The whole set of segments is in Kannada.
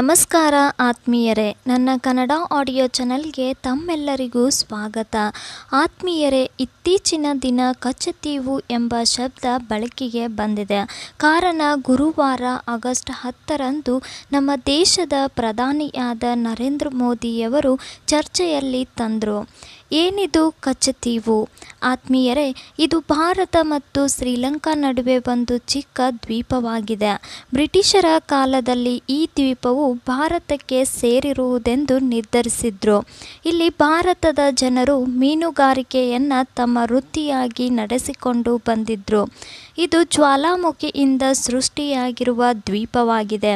ನಮಸ್ಕಾರ ಆತ್ಮೀಯರೇ ನನ್ನ ಕನ್ನಡ ಆಡಿಯೋ ಚಾನಲ್ಗೆ ತಮ್ಮೆಲ್ಲರಿಗೂ ಸ್ವಾಗತ ಆತ್ಮೀಯರೇ ಇತ್ತೀಚಿನ ದಿನ ಕಚ್ಚತೀವು ಎಂಬ ಶಬ್ದ ಬಳಕೆಗೆ ಬಂದಿದೆ ಕಾರಣ ಗುರುವಾರ ಆಗಸ್ಟ್ ಹತ್ತರಂದು ನಮ್ಮ ದೇಶದ ಪ್ರಧಾನಿಯಾದ ನರೇಂದ್ರ ಮೋದಿಯವರು ಚರ್ಚೆಯಲ್ಲಿ ತಂದರು ಏನಿದು ಕಚ್ಚತೀವು ಆತ್ಮೀಯರೇ ಇದು ಭಾರತ ಮತ್ತು ಶ್ರೀಲಂಕಾ ನಡುವೆ ಒಂದು ಚಿಕ್ಕ ದ್ವೀಪವಾಗಿದೆ ಬ್ರಿಟಿಷರ ಕಾಲದಲ್ಲಿ ಈ ದ್ವೀಪವು ಭಾರತಕ್ಕೆ ಸೇರಿರುವುದೆಂದು ನಿರ್ಧರಿಸಿದ್ರು ಇಲ್ಲಿ ಭಾರತದ ಜನರು ಮೀನುಗಾರಿಕೆಯನ್ನು ತಮ್ಮ ವೃತ್ತಿಯಾಗಿ ನಡೆಸಿಕೊಂಡು ಬಂದಿದ್ರು ಇದು ಜ್ವಾಲಾಮುಖಿಯಿಂದ ಸೃಷ್ಟಿಯಾಗಿರುವ ದ್ವೀಪವಾಗಿದೆ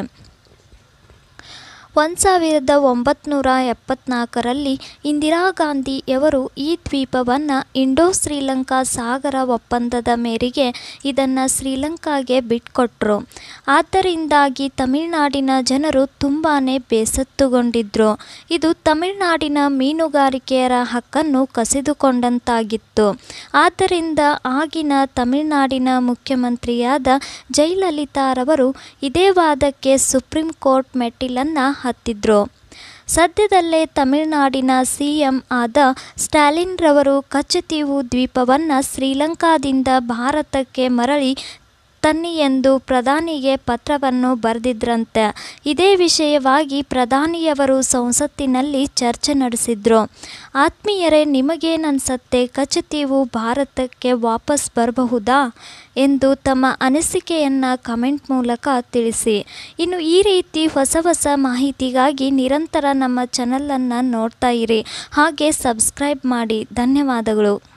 ಒಂದು ಸಾವಿರದ ಒಂಬತ್ನೂರ ಎಪ್ಪತ್ನಾಲ್ಕರಲ್ಲಿ ಇಂದಿರಾ ಗಾಂಧಿಯವರು ಈ ದ್ವೀಪವನ್ನು ಇಂಡೋ ಶ್ರೀಲಂಕಾ ಸಾಗರ ಒಪ್ಪಂದದ ಮೇರೆಗೆ ಇದನ್ನು ಶ್ರೀಲಂಕಾಗೆ ಬಿಟ್ಕೊಟ್ರು ಆದ್ದರಿಂದಾಗಿ ತಮಿಳುನಾಡಿನ ಜನರು ತುಂಬಾ ಬೇಸತ್ತುಗೊಂಡಿದ್ರು ಇದು ತಮಿಳುನಾಡಿನ ಮೀನುಗಾರಿಕೆಯರ ಹಕ್ಕನ್ನು ಕಸಿದುಕೊಂಡಂತಾಗಿತ್ತು ಆದ್ದರಿಂದ ಆಗಿನ ತಮಿಳುನಾಡಿನ ಮುಖ್ಯಮಂತ್ರಿಯಾದ ಜಯಲಲಿತಾರವರು ಇದೇ ವಾದಕ್ಕೆ ಸುಪ್ರೀಂ ಕೋರ್ಟ್ ಮೆಟ್ಟಿಲನ್ನು ಹತ್ತಿದ್ರು ಸದ್ಯದಲ್ಲೇ ತಮಿಳುನಾಡಿನ ಸಿ ಎಂ ಆದ ಸ್ಟಾಲಿನ್ರವರು ಕಚ್ಚತೀವು ದ್ವೀಪವನ್ನು ಶ್ರೀಲಂಕಾದಿಂದ ಭಾರತಕ್ಕೆ ಮರಳಿ ತನ್ನಿ ಎಂದು ಪ್ರಧಾನಿಗೆ ಪತ್ರವನ್ನು ಬರೆದಿದ್ರಂತೆ ಇದೇ ವಿಷಯವಾಗಿ ಪ್ರಧಾನಿಯವರು ಸಂಸತ್ತಿನಲ್ಲಿ ಚರ್ಚೆ ನಡೆಸಿದ್ರು ಆತ್ಮೀಯರೇ ನಿಮಗೇನನ್ಸತ್ತೆ ಕಚ್ಚತೀವು ಭಾರತಕ್ಕೆ ವಾಪಸ್ ಬರಬಹುದಾ ಎಂದು ತಮ್ಮ ಅನಿಸಿಕೆಯನ್ನು ಕಮೆಂಟ್ ಮೂಲಕ ತಿಳಿಸಿ ಇನ್ನು ಈ ರೀತಿ ಹೊಸ ಹೊಸ ಮಾಹಿತಿಗಾಗಿ ನಿರಂತರ ನಮ್ಮ ಚಾನಲನ್ನು ನೋಡ್ತಾ ಇರಿ ಹಾಗೆ ಸಬ್ಸ್ಕ್ರೈಬ್ ಮಾಡಿ ಧನ್ಯವಾದಗಳು